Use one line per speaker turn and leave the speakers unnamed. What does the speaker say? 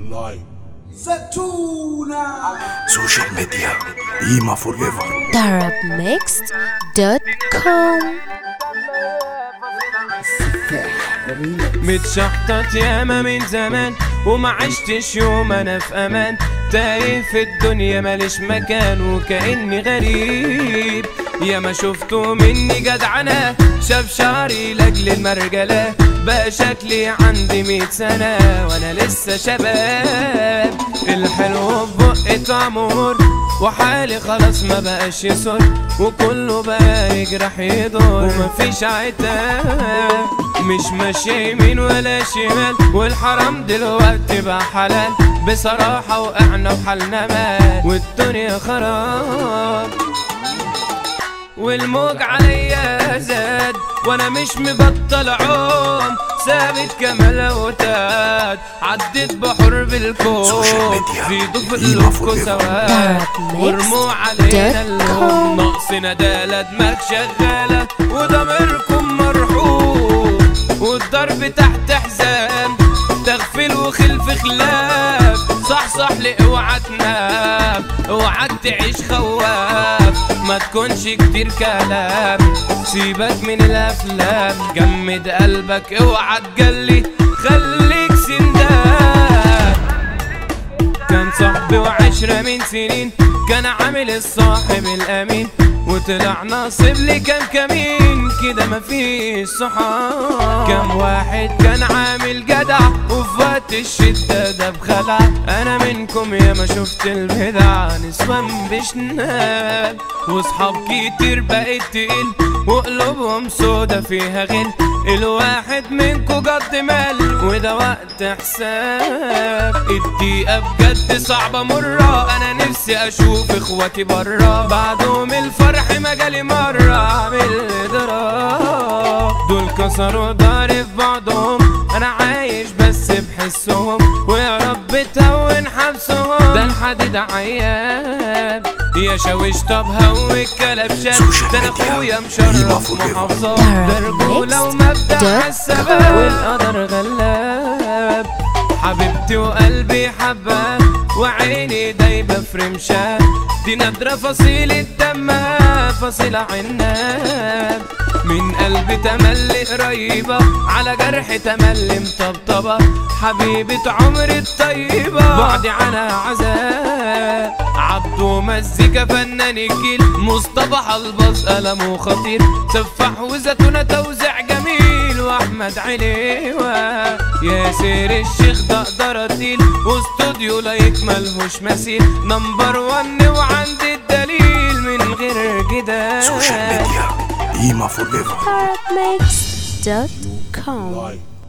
لايف
زتونة
سوشيال ميديا قيمة فور ايفر
arabmixed.com
متشحطط ياما من زمان وما عشتش يوم انا في امان تايه في الدنيا ماليش مكان وكاني غريب ياما شفته مني جدعنة شاف شعري لاجل المرجلة بقى شكلي عندي مية سنة وانا لسه شباب الحلو في بقي طعمه مر وحالي خلاص ما بقاش يسر وكله بقى يجرح يدور ومفيش عتاب مش ماشي يمين ولا شمال والحرام دلوقتي بقى حلال بصراحة وقعنا في حالنا مال والدنيا خراب والموج عليا زاد وانا مش مبطل عوم ثابت كما لو تاد عديت بحر بالكون
سوشيال ميديا.
زيدوا في
قيمة
قلوبكوا
فوق
سواد
Dark
وارموا
Mix
علينا
dot
اللوم
com.
ناقصنا دالة دماغ شغالة وضميركم مرحوم والضرب تحت حزام تغفل وخلف خلاف صح صح لي اوعى تنام اوعى تعيش خواف ما تكونش كتير كلام سيبك من الافلام جمد قلبك اوعى تجلي خليك سندان كان صاحبي وعشرة من سنين كان عامل الصاحب الأمين وطلع ناصب لي كام كمين كده مفيش صحاب كام واحد كان عامل جدع وفي وقت الشدة ده بخدع أنا منكم يا ما شفت البدع نسوان بشناب وصحاب كتير بقت تقل وقلوبهم سودا فيها غل الواحد منكو قد مال وده وقت حساب الدقيقة بجد صعبة مرة أنا نفسي أشوف إخواتي برا بعدهم الفرح ما جالي مرة أعمل ضراب دول كسروا ضهري في بعضهم أنا عايش بس بحسهم ويا رب تهون حبسهم ده الحديد عياب يا شاويش طب هوي الكلبشات
سوشيال
ده انا
ميديا.
اخويا
قيمة
مشرف
فوق الإيفر.
محافظات ده رجولة ومبدأ
Dark
حسابات والقدر غلاب حبيبتي وقلبي حبة وعيني دايبة في رمشة دي نادرة فصيلة دمها فصيلة عناب من قلبي تملي قريبة على جرح تملي مطبطبة حبيبة عمري الطيبة بعدي عنها عذاب عبدو مزيكا فنان الجيل مصطفى حلبص قلمه خطير سفاح وزتونة توزيع جميل واحمد عليوة ياسر الشيخ ده اقدر اتيل واستوديو لا يكملهوش مثيل نمبر ون وعندي الدليل من غير جدال
سوشيال ميديا قيمة فور ايفر
arabmixed.com
لايف